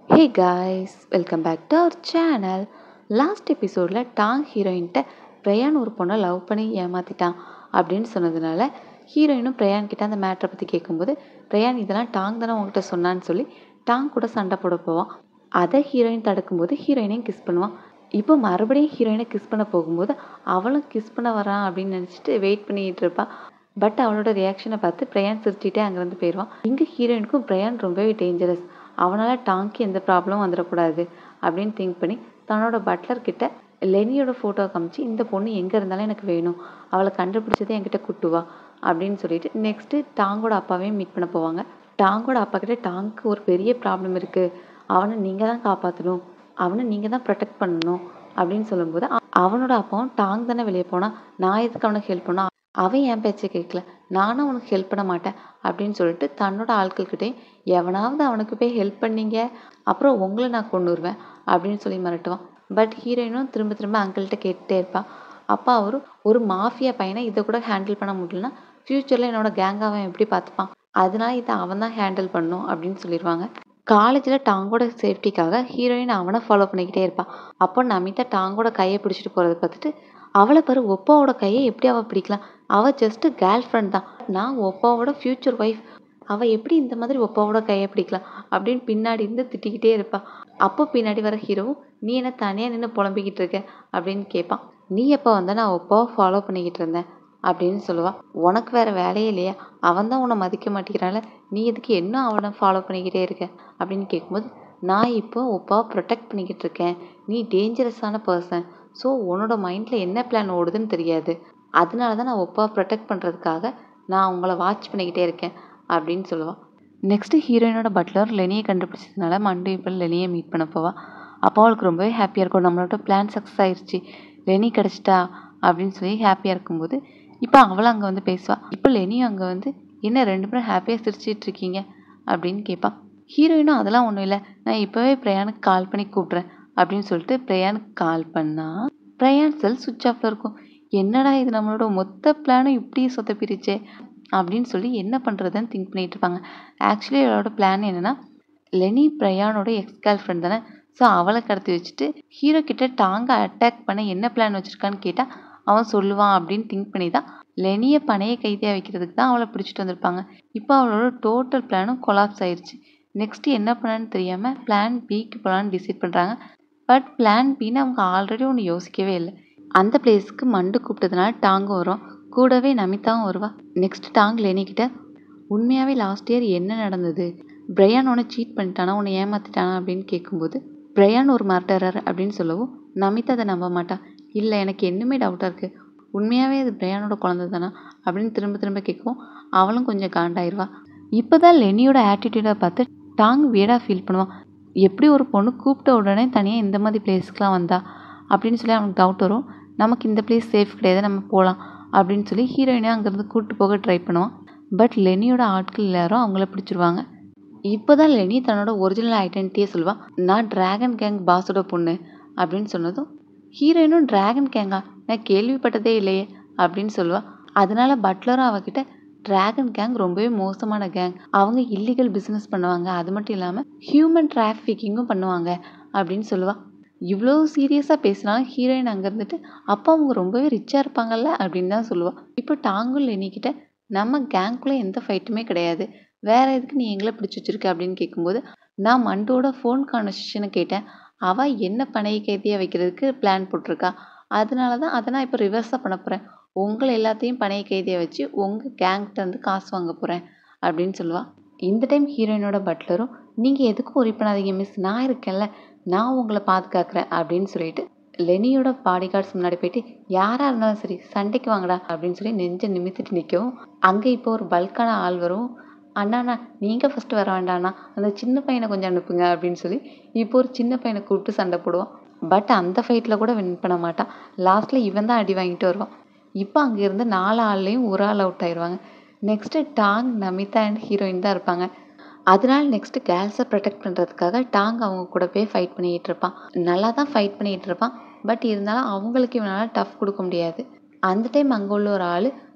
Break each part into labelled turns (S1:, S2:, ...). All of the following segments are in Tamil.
S1: hey guys welcome back to our channel last எபிசோடில் டாங் ஹீரோயின்கிட்ட பிரயான் ஒரு பொண்ணை லவ் பண்ணி ஏமாத்திட்டான் அப்படின்னு சொன்னதுனால ஹீரோயினும் பிரயான் கிட்ட அந்த மேட்ரை பற்றி கேட்கும்போது பிரயான் இதெல்லாம் டாங் தானே உங்ககிட்ட சொன்னான்னு சொல்லி டாங் கூட சண்டை போட போவான் அதை ஹீரோயின் தடுக்கும்போது ஹீரோயினையும் கிஸ் பண்ணுவான் இப்போ மறுபடியும் ஹீரோயினை கிஸ் பண்ண போகும்போது அவளும் கிஸ் பண்ண வரான் அப்படின்னு நினச்சிட்டு வெயிட் பண்ணிக்கிட்டு இருப்பா பட் அவளோட ரியாக்ஷனை பார்த்து பிரயான் சிரிச்சிட்டே அங்கேருந்து போயிடுவான் இங்கே ஹீரோயினுக்கும் பிரயான் ரொம்பவே டேஞ்சரஸ் அவனால் டாங்க்கு எந்த ப்ராப்ளமும் வந்துடக்கூடாது அப்படின்னு திங்க் பண்ணி தன்னோட பட்லர் கிட்ட லெனியோட ஃபோட்டோ காமிச்சு இந்த பொண்ணு எங்கே இருந்தாலும் எனக்கு வேணும் அவளை கண்டுபிடிச்சதே என்கிட்ட கூட்டுவா அப்படின்னு சொல்லிட்டு நெக்ஸ்ட்டு டாங்கோட அப்பாவையும் மீட் பண்ண போவாங்க டாங்கோட அப்பா கிட்ட டாங்க்கு ஒரு பெரிய ப்ராப்ளம் இருக்குது அவனை நீங்கள் தான் காப்பாற்றணும் அவனை நீங்கள் தான் ப்ரொடெக்ட் பண்ணணும் அப்படின்னு சொல்லும்போது அ- அவனோட அப்பாவும் டாங் தானே வெளியே போனான் நான் எதுக்கு அவனுக்கு ஹெல்ப் பண்ணா அவன் என் பேச்சை கேட்கல நானும் அவனுக்கு ஹெல்ப் பண்ண மாட்டேன் அப்படின்னு சொல்லிட்டு தன்னோட ஆட்கள்கிட்டே எவனாவது அவனுக்கு போய் ஹெல்ப் பண்ணீங்க அப்புறம் உங்களை நான் கொண்டுருவேன் அப்படின்னு சொல்லி மிரட்டுவான் பட் ஹீரோயினும் திரும்ப திரும்ப அங்கிள்கிட்ட கேட்டுட்டே இருப்பான் அப்பா அவரும் ஒரு மாஃபியா பையனை இதை கூட ஹேண்டில் பண்ண முடியலன்னா ஃப்யூச்சரில் என்னோட கேங் அவன் எப்படி பார்த்துப்பான் அதனால இதை அவன் தான் ஹேண்டில் பண்ணும் அப்படின்னு சொல்லிடுவாங்க காலேஜில் டாங்கோட சேஃப்டிக்காக ஹீரோயின் அவனை ஃபாலோ பண்ணிக்கிட்டே இருப்பான் அப்போ நமிதா டாங்கோட கையை பிடிச்சிட்டு போகிறத பார்த்துட்டு அவளை பாரு ஒப்பாவோட கையை எப்படி அவள் பிடிக்கலாம் அவள் ஜஸ்ட்டு கேர்ள் ஃப்ரெண்ட் தான் நான் ஒப்பாவோட ஃப்யூச்சர் ஒய்ஃப் அவள் எப்படி இந்த மாதிரி ஒப்பாவோட கையை பிடிக்கலாம் அப்படின்னு பின்னாடி இருந்து திட்டிக்கிட்டே இருப்பா அப்போ பின்னாடி வர ஹீரோவும் நீ என்ன தனியாக நின்று புலம்பிக்கிட்டு இருக்க அப்படின்னு கேட்பான் நீ எப்போ வந்த நான் ஒப்பாவை ஃபாலோ பண்ணிக்கிட்டு இருந்தேன் அப்படின்னு சொல்லுவா உனக்கு வேற வேலையே இல்லையா அவன் தான் உன்னை மதிக்க மாட்டேங்கிறான்ல நீ எதுக்கு இன்னும் அவனை ஃபாலோ பண்ணிக்கிட்டே இருக்க அப்படின்னு கேட்கும்போது நான் இப்போ ஒப்பாவை ப்ரொடெக்ட் பண்ணிக்கிட்டு இருக்கேன் நீ டேஞ்சரஸான பர்சன் ஸோ உன்னோட மைண்டில் என்ன பிளான் ஓடுதுன்னு தெரியாது அதனால தான் நான் ஒப்பாவை ப்ரொடெக்ட் பண்ணுறதுக்காக நான் உங்களை வாட்ச் பண்ணிக்கிட்டே இருக்கேன் அப்படின்னு சொல்லுவான் நெக்ஸ்ட்டு ஹீரோயினோட பட்லர் லெனியை கண்டுபிடிச்சதுனால மண்டு இப்போ லெனியை மீட் பண்ண போவா அப்போ அவளுக்கு ரொம்பவே ஹாப்பியாக இருக்கும் நம்மளோட பிளான் சக்ஸஸ் ஆயிடுச்சு லெனி கிடச்சிட்டா அப்படின்னு சொல்லி ஹாப்பியாக இருக்கும்போது இப்போ அவளும் அங்கே வந்து பேசுவா இப்போ லெனியும் அங்கே வந்து என்ன ரெண்டு பேரும் ஹாப்பியாக சிரிச்சிட்டு இருக்கீங்க அப்படின்னு கேட்பான் ஹீரோயினும் அதெல்லாம் ஒன்றும் இல்லை நான் இப்போவே பிரயானுக்கு கால் பண்ணி கூப்பிட்றேன் அப்படின்னு சொல்லிட்டு பிரயானுக்கு கால் பண்ணா பிரயான் செல் சுவிட்ச் ஆஃப்ல இருக்கும் என்னடா இது நம்மளோட மொத்த பிளானும் இப்படியே சொதப்பிடுச்சே அப்படின்னு சொல்லி என்ன பண்ணுறதுன்னு திங்க் பண்ணிட்டு இருப்பாங்க ஆக்சுவலி அவளோட பிளான் என்னன்னா லெனி பிரயானோட எக்ஸ் கேர்ள் ஃப்ரெண்ட் தானே ஸோ அவளை கடத்தி வச்சுட்டு ஹீரோ கிட்ட டாங்க அட்டாக் பண்ண என்ன பிளான் வச்சிருக்கான்னு கேட்டால் அவன் சொல்லுவான் அப்படின்னு திங்க் பண்ணி தான் லெனியை பணைய கைதியாக வைக்கிறதுக்கு தான் அவளை பிடிச்சிட்டு வந்திருப்பாங்க இப்போ அவளோட டோட்டல் பிளானும் கொலாப்ஸ் ஆயிடுச்சு நெக்ஸ்ட் என்ன பண்ணான்னு தெரியாமல் பிளான் பிக்கு போகலான்னு டிசைட் பண்ணுறாங்க பட் பிளான் பின்னு அவங்க ஆல்ரெடி ஒன்று யோசிக்கவே இல்லை அந்த பிளேஸ்க்கு மண்டு கூப்பிட்டதுனால டாங்கும் வரும் கூடவே நமிதாவும் வருவா நெக்ஸ்ட் டாங் லெனிக்கிட்ட உண்மையாகவே லாஸ்ட் இயர் என்ன நடந்தது பிரையான் உன்னை சீட் பண்ணிட்டானா உன்னை ஏமாத்திட்டானா அப்படின்னு கேட்கும்போது பிரையான் ஒரு மர்டரர் அப்படின்னு சொல்லவும் நமிதா அதை நம்ப மாட்டா இல்லை எனக்கு இன்னுமே டவுட்டாக இருக்குது உண்மையாகவே அது பிரையானோட குழந்தை தானா அப்படின்னு திரும்ப திரும்ப கேட்கவும் அவளும் கொஞ்சம் காண்டாயிருவா இப்போ தான் லெனியோட ஆட்டிடியூடை பார்த்து டாங் வீடாக ஃபீல் பண்ணுவான் எப்படி ஒரு பொண்ணு கூப்பிட்ட உடனே தனியாக இந்த மாதிரி பிளேஸ்க்குலாம் வந்தா அப்படின்னு சொல்லி அவனுக்கு டவுட் வரும் நமக்கு இந்த பிளேஸ் சேஃப் கிடையாது நம்ம போகலாம் அப்படின்னு சொல்லி ஹீரோயினை அங்கேருந்து கூப்பிட்டு போக ட்ரை பண்ணுவான் பட் லெனியோட ஆட்கள் எல்லாரும் அவங்கள பிடிச்சிருவாங்க இப்போ தான் லெனி தன்னோட ஒரிஜினல் ஐடென்டிட்டியே சொல்லுவாள் நான் டிராகன் கேங் பாஸோட பொண்ணு அப்படின்னு சொன்னதும் ஹீரோயினும் டிராகன் கேங்கா நான் கேள்விப்பட்டதே இல்லையே அப்படின்னு சொல்லுவா அதனால பட்லரும் அவகிட்ட டிராகன் கேங் ரொம்பவே மோசமான கேங் அவங்க இல்லீகல் பிஸ்னஸ் பண்ணுவாங்க அது மட்டும் இல்லாமல் ஹியூமன் டிராஃபிக்கிங்கும் பண்ணுவாங்க அப்படின்னு சொல்லுவா இவ்வளோ சீரியஸாக பேசினாலும் ஹீரோயின் அங்கே இருந்துட்டு அப்போ அவங்க ரொம்பவே ரிச்சாக இருப்பாங்கல்ல அப்படின்னு தான் சொல்லுவாள் இப்போ டாங்குல் லெனிக்கிட்ட நம்ம கேங்க்குள்ளே எந்த ஃபைட்டுமே கிடையாது வேற எதுக்கு நீ எங்களை பிடிச்சி வச்சிருக்க அப்படின்னு கேட்கும்போது நான் மண்டோட ஃபோன் கான்வர்சேஷனை கேட்டேன் அவள் என்ன பணைய கைதியாக வைக்கிறதுக்கு பிளான் போட்டிருக்கா அதனால தான் அதை நான் இப்போ ரிவர்ஸாக பண்ண போகிறேன் உங்களை எல்லாத்தையும் பணைய கைதியாக வச்சு உங்கள் கேங்கிட்ட இருந்து காசு வாங்க போகிறேன் அப்படின்னு சொல்லுவாள் இந்த டைம் ஹீரோயினோட பட்லரும் நீங்கள் எதுக்கும் ஒரி பண்ணாதீங்க மிஸ் நான் இருக்கேன்ல நான் உங்களை பாதுகாக்கிறேன் அப்படின்னு சொல்லிட்டு லெனியோட பாடி கார்ட்ஸ் முன்னாடி போயிட்டு யாராக இருந்தாலும் சரி சண்டைக்கு வாங்கடா அப்படின்னு சொல்லி நெஞ்சை நிமித்திட்டு நிற்கவும் அங்கே இப்போ ஒரு பல்கான ஆள் வரும் அண்ணாண்ணா நீங்கள் ஃபஸ்ட்டு வர வேண்டாண்ணா அந்த சின்ன பையனை கொஞ்சம் அனுப்புங்க அப்படின்னு சொல்லி இப்போ ஒரு சின்ன பையனை கூப்பிட்டு சண்டை போடுவான் பட் அந்த ஃபைட்டில் கூட வின் பண்ண மாட்டான் லாஸ்ட்டில் இவன் தான் அடி வாங்கிட்டு வருவான் இப்போ அங்கே இருந்து நாலு ஆள்லேயும் ஒரு ஆள் அவுட் ஆயிடுவாங்க next Tang Namita and heroine தான் இருப்பாங்க அதனால நெக்ஸ்ட் கேர்ள்ஸை ப்ரொடெக்ட் பண்ணுறதுக்காக டாங் அவங்க கூட போய் ஃபைட் பண்ணிக்கிட்டு இருப்பான் நல்லா தான் ஃபைட் பண்ணிக்கிட்டு இருப்பான் பட் இருந்தாலும் அவங்களுக்கு இவனால் டஃப் கொடுக்க முடியாது அந்த டைம் அங்கே உள்ள ஒரு ஆள்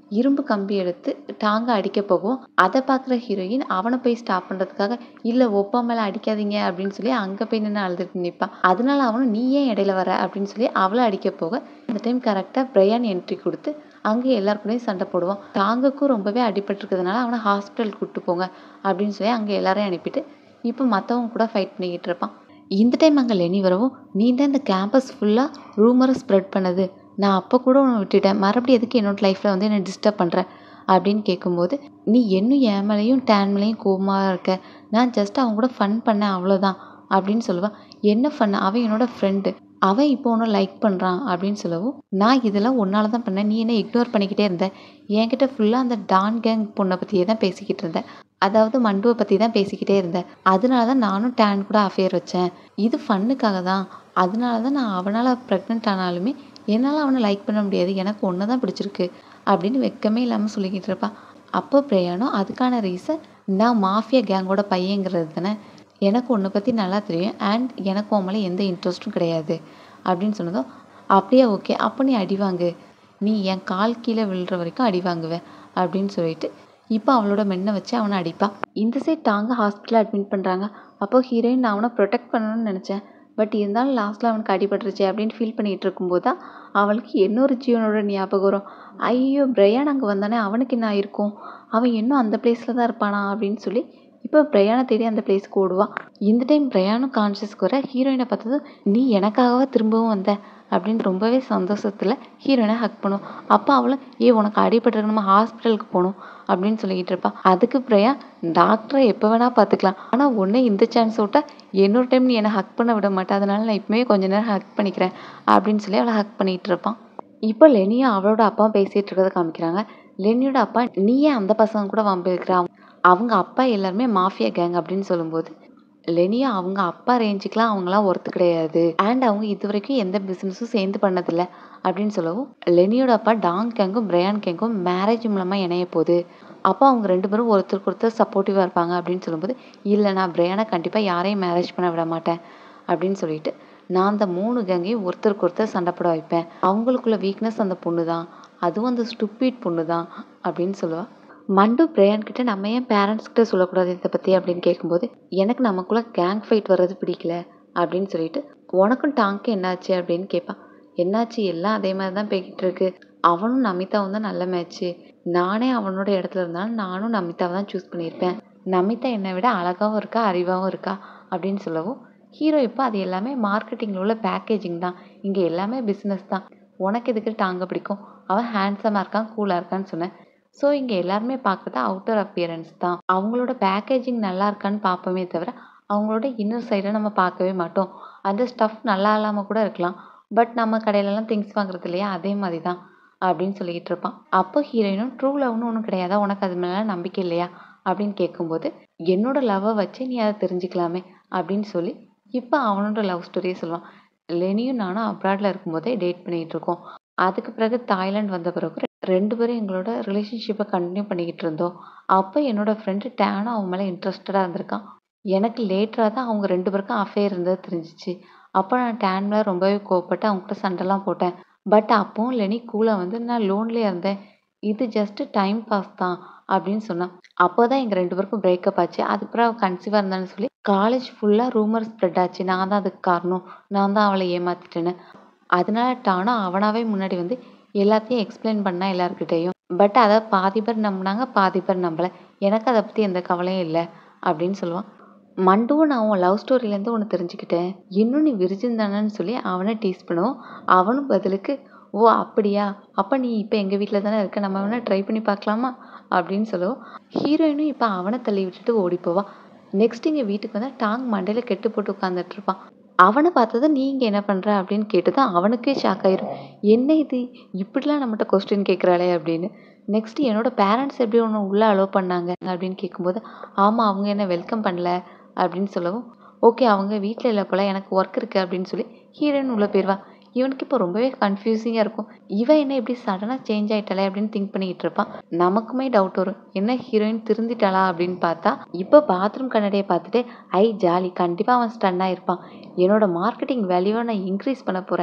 S1: இரும்பு கம்பி எடுத்து டாங்க அடிக்க போகும் அதை பார்க்குற ஹீரோயின் அவனை போய் ஸ்டாப் பண்ணுறதுக்காக இல்லை ஒப்பா மேலே அடிக்காதீங்க அப்படின்னு சொல்லி அங்கே போய் நின்று அழுதுட்டு நிற்பான் அதனால அவனும் நீ ஏன் இடையில வர அப்படின்னு சொல்லி அவளை அடிக்க போக இந்த டைம் கரெக்டாக பிரையான் என்ட்ரி கொடுத்து அங்கே எல்லாருக்கூடயும் சண்டை போடுவான் டாங்குக்கும் ரொம்பவே அடிபட்டிருக்கிறதுனால அவனை ஹாஸ்பிட்டல் கூப்பிட்டு போங்க அப்படின்னு சொல்லி அங்கே எல்லாரையும் அனுப்பிட்டு இப்போ மற்றவங்க கூட ஃபைட் பண்ணிக்கிட்டு இருப்பான் இந்த டைம் அங்கே லெனி வரவும் நீ தான் இந்த கேம்பஸ் ஃபுல்லாக ரூமரை ஸ்ப்ரெட் பண்ணது நான் அப்போ கூட உன்னை விட்டுட்டேன் மறுபடியும் எதுக்கு என்னோட லைஃப்பில் வந்து என்னை டிஸ்டர்ப் பண்ணுற அப்படின்னு கேட்கும்போது நீ இன்னும் என் மேலேயும் டேன் மேலேயும் கோபமாக இருக்க நான் ஜஸ்ட் அவங்க கூட ஃபன் பண்ணேன் அவ்வளோதான் அப்படின்னு சொல்லுவான் என்ன ஃபன் அவன் என்னோட ஃப்ரெண்டு அவன் இப்போ ஒன்று லைக் பண்ணுறான் அப்படின்னு சொல்லவும் நான் இதெல்லாம் ஒன்னால தான் பண்ணேன் நீ என்ன இக்னோர் பண்ணிக்கிட்டே இருந்த என்கிட்ட ஃபுல்லாக அந்த டான் கேங் பொண்ணை பற்றியே தான் பேசிக்கிட்டு இருந்தேன் அதாவது மண்டுவை பற்றி தான் பேசிக்கிட்டே இருந்தேன் அதனால தான் நானும் டேன் கூட அஃபேர் வச்சேன் இது ஃபன்னுக்காக தான் அதனால தான் நான் அவனால் ப்ரெக்னென்ட் ஆனாலுமே என்னால் அவனை லைக் பண்ண முடியாது எனக்கு ஒன்று தான் பிடிச்சிருக்கு அப்படின்னு வெக்கமே இல்லாமல் சொல்லிக்கிட்டு இருப்பான் அப்போ பிரயாணம் அதுக்கான ரீசன் நான் மாஃபியா கேங்கோட பையங்கிறது தானே எனக்கு உன்னை பற்றி நல்லா தெரியும் அண்ட் எனக்கு உன் மேலே எந்த இன்ட்ரெஸ்ட்டும் கிடையாது அப்படின்னு சொன்னதும் அப்படியே ஓகே அப்போ நீ அடி வாங்கு நீ என் கால் கீழே விழுற வரைக்கும் அடி வாங்குவேன் அப்படின்னு சொல்லிட்டு இப்போ அவளோட மென்னை வச்சு அவனை அடிப்பான் இந்த சைட் டாங்க ஹாஸ்பிட்டலில் அட்மிட் பண்ணுறாங்க அப்போ ஹீரோயின் நான் அவனை ப்ரொடெக்ட் பண்ணணும்னு நினச்சேன் பட் இருந்தாலும் லாஸ்ட்டில் அவனுக்கு அடிபட்டுருச்சு அப்படின்னு ஃபீல் பண்ணிகிட்டு இருக்கும்போது தான் அவளுக்கு இன்னொரு ஜீவனோட ஞாபகம் வரும் ஐயோ பிரையான் அங்கே வந்தானே அவனுக்கு என்ன ஆயிருக்கும் அவன் இன்னும் அந்த பிளேஸில் தான் இருப்பானா அப்படின்னு சொல்லி இப்போ பிரயாணை தேடி அந்த பிளேஸ்க்கு ஓடுவான் இந்த டைம் பிரயாணம் கான்ஷியஸ்க்கு வர ஹீரோயினை பார்த்ததும் நீ எனக்காகவா திரும்பவும் வந்த அப்படின்னு ரொம்பவே சந்தோஷத்தில் ஹீரோயினை ஹக் பண்ணும் அப்போ அவளும் ஏ உனக்கு அடிபட்டிருக்கு நம்ம ஹாஸ்பிட்டலுக்கு போகணும் அப்படின்னு சொல்லிக்கிட்டு இருப்பான் அதுக்கு பிரயா டாக்டரை எப்போ வேணால் பார்த்துக்கலாம் ஆனால் ஒன்று இந்த சான்ஸ் விட்டா இன்னொரு டைம் நீ என்னை ஹக் பண்ண விட மாட்டேன் அதனால நான் இப்போவே கொஞ்ச நேரம் ஹக் பண்ணிக்கிறேன் அப்படின்னு சொல்லி அவளை ஹக் பண்ணிகிட்டு இருப்பான் இப்போ லெனியும் அவளோட அப்பாவும் பேசிகிட்டு இருக்கிறத காமிக்கிறாங்க லெனியோட அப்பா நீ ஏன் அந்த பசங்க கூட வம்பிருக்கிற அவங்க அப்பா எல்லாருமே மாஃபியா கேங் அப்படின்னு சொல்லும்போது லெனியா அவங்க அப்பா ரேஞ்சுக்கெலாம் அவங்களாம் ஒர்த்து கிடையாது அண்ட் அவங்க இது வரைக்கும் எந்த பிஸ்னஸும் சேர்ந்து பண்ணதில்லை அப்படின்னு சொல்லவும் லெனியோட அப்பா டாங் கேங்கும் பிரையான் கேங்கும் மேரேஜ் மூலமாக இணைய போகுது அப்போ அவங்க ரெண்டு பேரும் ஒருத்தருக்கு ஒருத்தர் சப்போர்ட்டிவாக இருப்பாங்க அப்படின்னு சொல்லும்போது இல்லை நான் பிரையானை கண்டிப்பாக யாரையும் மேரேஜ் பண்ண விட மாட்டேன் அப்படின்னு சொல்லிட்டு நான் அந்த மூணு கேங்கையும் ஒருத்தருக்கு ஒருத்தர் சண்டை போட வைப்பேன் அவங்களுக்குள்ள வீக்னஸ் அந்த பொண்ணு தான் அதுவும் அந்த ஸ்டூப்பிட் பொண்ணு தான் அப்படின்னு சொல்லுவாள் மண்டு பிரயான் கிட்ட நம்ம ஏன் பேரண்ட்ஸ் கிட்ட சொல்லக்கூடாது இதை பற்றி அப்படின்னு கேட்கும்போது எனக்கு நமக்குள்ள கேங் ஃபைட் வர்றது பிடிக்கல அப்படின்னு சொல்லிட்டு உனக்கும் டாங்க்கு என்னாச்சு அப்படின்னு கேட்பான் என்னாச்சு எல்லாம் அதே மாதிரி தான் போய்கிட்டு இருக்கு அவனும் நமிதாவும் தான் நல்ல மேட்ச்சு நானே அவனோட இடத்துல இருந்தாலும் நானும் நமிதாவை தான் சூஸ் பண்ணியிருப்பேன் நமிதா என்னை விட அழகாவும் இருக்கா அறிவாகவும் இருக்கா அப்படின்னு சொல்லவும் ஹீரோ இப்போ அது எல்லாமே மார்க்கெட்டிங்கில் உள்ள பேக்கேஜிங் தான் இங்கே எல்லாமே பிஸ்னஸ் தான் உனக்கு எதுக்கு டாங்க பிடிக்கும் அவன் ஹேண்ட்ஸமாக இருக்கான் கூலாக இருக்கான்னு சொன்னேன் ஸோ இங்கே எல்லாருமே பார்க்குறது அவுட்டர் அப்பியரன்ஸ் தான் அவங்களோட பேக்கேஜிங் நல்லா இருக்கான்னு பார்ப்போமே தவிர அவங்களோட இன்னர் சைடை நம்ம பார்க்கவே மாட்டோம் அந்த ஸ்டஃப் நல்லா இல்லாமல் கூட இருக்கலாம் பட் நம்ம கடையிலலாம் திங்ஸ் வாங்குறது இல்லையா அதே மாதிரி தான் அப்படின்னு சொல்லிக்கிட்டு இருப்பான் அப்போ ஹீரோயினும் ட்ரூ லவ்னு ஒன்றும் கிடையாதா உனக்கு அது மேலே நம்பிக்கை இல்லையா அப்படின்னு கேட்கும்போது என்னோட லவ்வை வச்சு நீ அதை தெரிஞ்சுக்கலாமே அப்படின்னு சொல்லி இப்போ அவனோட லவ் ஸ்டோரியை சொல்லுவான் லெனியும் நானும் அப்ராடில் இருக்கும்போதே டேட் பண்ணிகிட்டு இருக்கோம் அதுக்கு பிறகு தாய்லாந்து வந்த பிறகு ரெண்டு பேரும் எங்களோட ரிலேஷன்ஷிப்பை கண்டினியூ பண்ணிக்கிட்டு இருந்தோம் அப்போ என்னோட ஃப்ரெண்டு டேனும் அவன் மேலே இன்ட்ரெஸ்டடாக இருந்திருக்கான் எனக்கு லேட்டராக தான் அவங்க ரெண்டு பேருக்கும் அஃபேர் இருந்தது தெரிஞ்சிச்சு அப்போ நான் டேன் மேலே ரொம்பவே கோவப்பட்டு அவங்க கூட சண்டைலாம் போட்டேன் பட் அப்போவும் லெனி கூலாக வந்து நான் லோன்லேயே இருந்தேன் இது ஜஸ்ட்டு டைம் பாஸ் தான் அப்படின்னு சொன்னான் அப்போ தான் எங்கள் ரெண்டு பேருக்கும் பிரேக்கப் ஆச்சு அதுக்கப்புறம் அவள் கன்சீவாக இருந்தான்னு சொல்லி காலேஜ் ஃபுல்லாக ரூமர் ஸ்ப்ரெட் ஆச்சு நான் தான் அதுக்கு காரணம் நான் தான் அவளை ஏமாத்திட்டேன்னு அதனால டானும் அவனாவே முன்னாடி வந்து எல்லாத்தையும் எக்ஸ்பிளைன் பண்ணா எல்லாருக்கிட்டேயும் பட் அதை பாதி பேர் நம்பினாங்க பாதி பேர் நம்பலை எனக்கு அதை பற்றி எந்த கவலையும் இல்லை அப்படின்னு சொல்லுவான் மண்டுவும் நான் உன் லவ் ஸ்டோரியிலேருந்து ஒன்று தெரிஞ்சுக்கிட்டேன் இன்னும் நீ விரிஜின் தானேன்னு சொல்லி அவனை டீஸ் பண்ணுவோம் அவனும் பதிலுக்கு ஓ அப்படியா அப்போ நீ இப்போ எங்கள் வீட்டில் தானே இருக்க நம்ம வேணால் ட்ரை பண்ணி பார்க்கலாமா அப்படின்னு சொல்லுவோம் ஹீரோயினும் இப்போ அவனை தள்ளி விட்டுட்டு ஓடி போவான் நெக்ஸ்ட் இங்கே வீட்டுக்கு வந்தால் டாங் மண்டையில் கெட்டு போட்டு உட்காந்துட்டு இருப்பான் அவனை பார்த்ததும் நீ இங்கே என்ன பண்ணுற அப்படின்னு கேட்டதும் அவனுக்கே ஷாக் ஆயிரும் என்ன இது இப்படிலாம் நம்மகிட்ட கொஸ்டின் கேட்குறாளே அப்படின்னு நெக்ஸ்ட் என்னோட பேரண்ட்ஸ் எப்படி ஒன்று உள்ளே அலோவ் பண்ணாங்க அப்படின்னு கேட்கும்போது ஆமாம் அவங்க என்ன வெல்கம் பண்ணல அப்படின்னு சொல்லவும் ஓகே அவங்க வீட்டில் இல்லை போல் எனக்கு ஒர்க் இருக்குது அப்படின்னு சொல்லி ஹீரோயின் உள்ளே போயிடுவா இவனுக்கு இப்போ ரொம்பவே கன்ஃபியூசிங்காக இருக்கும் இவன் என்ன இப்படி சடனாக சேஞ்ச் ஆயிட்டாளே அப்படின்னு திங்க் பண்ணிக்கிட்டு இருப்பான் நமக்குமே டவுட் வரும் என்ன ஹீரோயின் திருந்திட்டாளா அப்படின்னு பார்த்தா இப்போ பாத்ரூம் கண்ணாடியை பார்த்துட்டு ஐ ஜாலி கண்டிப்பாக அவன் ஸ்டன்னாக இருப்பான் என்னோட மார்க்கெட்டிங் வேல்யூவை நான் இன்க்ரீஸ் பண்ண போகிறேன்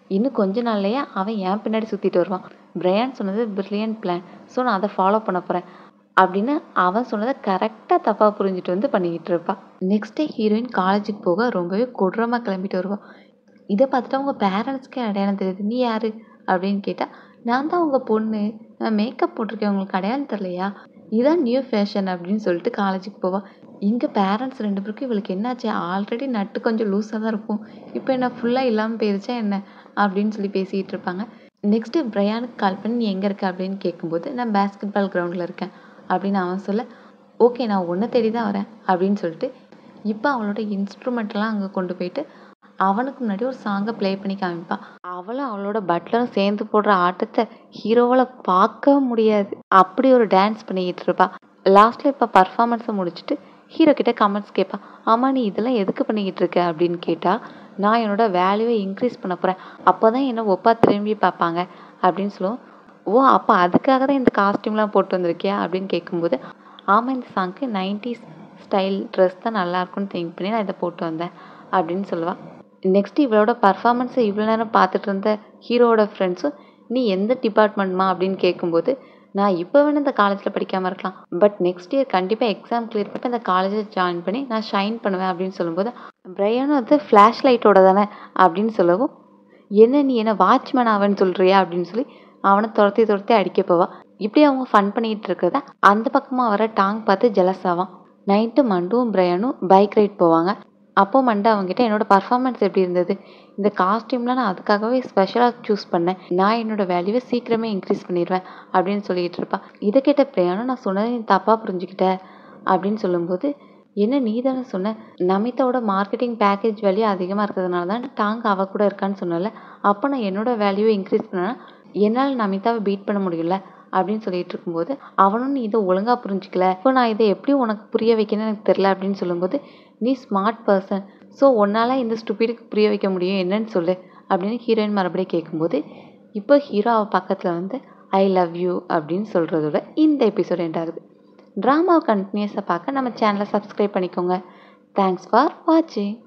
S1: இன்னும் கொஞ்ச நாள்லயே அவன் என் பின்னாடி சுற்றிட்டு வருவான் பிரையான் சொன்னது பிரில்லியன்ட் பிளான் ஸோ நான் அதை ஃபாலோ பண்ண போகிறேன் அப்படின்னு அவன் சொன்னதை கரெக்டாக தப்பாக புரிஞ்சுட்டு வந்து பண்ணிக்கிட்டு இருப்பாள் நெக்ஸ்ட் டே ஹீரோயின் காலேஜுக்கு போக ரொம்பவே கொடூரமாக கிளம்பிட்டு வருவாள் இதை பார்த்துட்டு அவங்க பேரண்ட்ஸ்க்கே அடையாளம் தெரியுது நீ யார் அப்படின்னு கேட்டால் நான் தான் உங்கள் பொண்ணு நான் மேக்கப் போட்டிருக்கேன் உங்களுக்கு அடையாளம் தெரியலையா இதான் நியூ ஃபேஷன் அப்படின்னு சொல்லிட்டு காலேஜுக்கு போவாள் இங்கே பேரண்ட்ஸ் ரெண்டு பேருக்கும் இவளுக்கு என்னாச்சு ஆல்ரெடி நட்டு கொஞ்சம் லூஸாக தான் இருக்கும் இப்போ என்ன ஃபுல்லாக இல்லாமல் போயிருச்சா என்ன அப்படின்னு சொல்லி பேசிக்கிட்டு இருப்பாங்க நெக்ஸ்ட்டு பிரையானுக்கு கால் பண்ணி நீ எங்கே இருக்க அப்படின்னு கேட்கும்போது நான் பேஸ்கெட் பால் கிரவுண்டில் இருக்கேன் அப்படின்னு அவன் சொல்ல ஓகே நான் ஒன்றை தேடி தான் வரேன் அப்படின்னு சொல்லிட்டு இப்போ அவளோட இன்ஸ்ட்ருமெண்ட்லாம் அங்கே கொண்டு போயிட்டு அவனுக்கு முன்னாடி ஒரு சாங்கை ப்ளே பண்ணி காமிப்பான் அவளும் அவளோட பட்லரும் சேர்ந்து போடுற ஆட்டத்தை ஹீரோவால் பார்க்க முடியாது அப்படி ஒரு டான்ஸ் பண்ணிக்கிட்டு இருப்பா லாஸ்ட்டில் இப்போ பர்ஃபார்மன்ஸை முடிச்சுட்டு ஹீரோ கிட்ட கமெண்ட்ஸ் கேட்பா ஆமாம் நீ இதெல்லாம் எதுக்கு பண்ணிக்கிட்டு இருக்க அப்படின்னு கேட்டால் நான் என்னோட வேல்யூவை இன்க்ரீஸ் பண்ண போகிறேன் அப்போ தான் என்னை ஒப்பா திரும்பி பார்ப்பாங்க அப்படின்னு சொல்லுவோம் ஓ அப்போ அதுக்காக தான் இந்த காஸ்டியூம்லாம் போட்டு வந்திருக்கியா அப்படின்னு கேட்கும்போது ஆமாம் இந்த சாங்க்கு நைன்டிஸ் ஸ்டைல் ட்ரெஸ் தான் நல்லாயிருக்கும்னு திங்க் பண்ணி நான் இதை போட்டு வந்தேன் அப்படின்னு சொல்லுவாள் நெக்ஸ்ட் இவளோட பர்ஃபார்மன்ஸை இவ்வளோ நேரம் பார்த்துட்டு இருந்த ஹீரோவோட ஃப்ரெண்ட்ஸும் நீ எந்த டிபார்ட்மெண்ட்மா அப்படின்னு கேட்கும்போது நான் இப்போ வேணும் இந்த காலேஜில் படிக்காமல் இருக்கலாம் பட் நெக்ஸ்ட் இயர் கண்டிப்பாக எக்ஸாம் கிளியர் பண்ணி இந்த காலேஜில் ஜாயின் பண்ணி நான் ஷைன் பண்ணுவேன் அப்படின்னு சொல்லும்போது பிரையானும் அது ஃப்ளாஷ் லைட்டோட தானே அப்படின்னு சொல்லவும் என்ன நீ என்ன வாட்ச்மேன் ஆவன்னு சொல்கிறியா அப்படின்னு சொல்லி அவனை துரத்தி துரத்தி அடிக்க போவா இப்படி அவங்க ஃபன் பண்ணிக்கிட்டு இருக்கிறத அந்த பக்கமாக வர டாங் பார்த்து ஜெலஸ் ஆவான் நைட்டு மண்டுவும் பிரையனும் பைக் ரைட் போவாங்க அப்போ மண்டை அவங்ககிட்ட என்னோட பர்ஃபார்மன்ஸ் எப்படி இருந்தது இந்த காஸ்டியூம்லாம் நான் அதுக்காகவே ஸ்பெஷலாக சூஸ் பண்ணேன் நான் என்னோட வேல்யூவை சீக்கிரமே இன்க்ரீஸ் பண்ணிடுவேன் அப்படின்னு சொல்லிக்கிட்டு இருப்பான் இதை கேட்ட பிரியானும் நான் சொன்னதை நீ தப்பாக புரிஞ்சுக்கிட்ட அப்படின்னு சொல்லும்போது என்ன நீ தானே சொன்ன நமிதாவோட மார்க்கெட்டிங் பேக்கேஜ் வேல்யூ அதிகமாக இருக்கிறதுனால தான் டாங் அவ கூட இருக்கான்னு சொன்னல அப்போ நான் என்னோட வேல்யூவை இன்க்ரீஸ் பண்ணேன்னா என்னால் நமிதாவை பீட் பண்ண முடியல அப்படின்னு சொல்லிட்டு இருக்கும்போது அவனும் நீ இதை ஒழுங்காக புரிஞ்சிக்கல இப்போ நான் இதை எப்படி உனக்கு புரிய வைக்கணும்னு எனக்கு தெரில அப்படின்னு சொல்லும்போது நீ ஸ்மார்ட் பர்சன் ஸோ உன்னால் இந்த ஸ்டூபிடுக்கு புரிய வைக்க முடியும் என்னன்னு சொல்லு அப்படின்னு ஹீரோயின் மறுபடியும் கேட்கும்போது இப்போ ஹீரோ அவள் பக்கத்தில் வந்து ஐ லவ் யூ அப்படின்னு சொல்கிறதோட இந்த எபிசோட் எண்ட் ஆகுது ட்ராமாவை கண்டினியூஸாக பார்க்க நம்ம சேனலை சப்ஸ்கிரைப் பண்ணிக்கோங்க தேங்க்ஸ் ஃபார் வாட்சிங்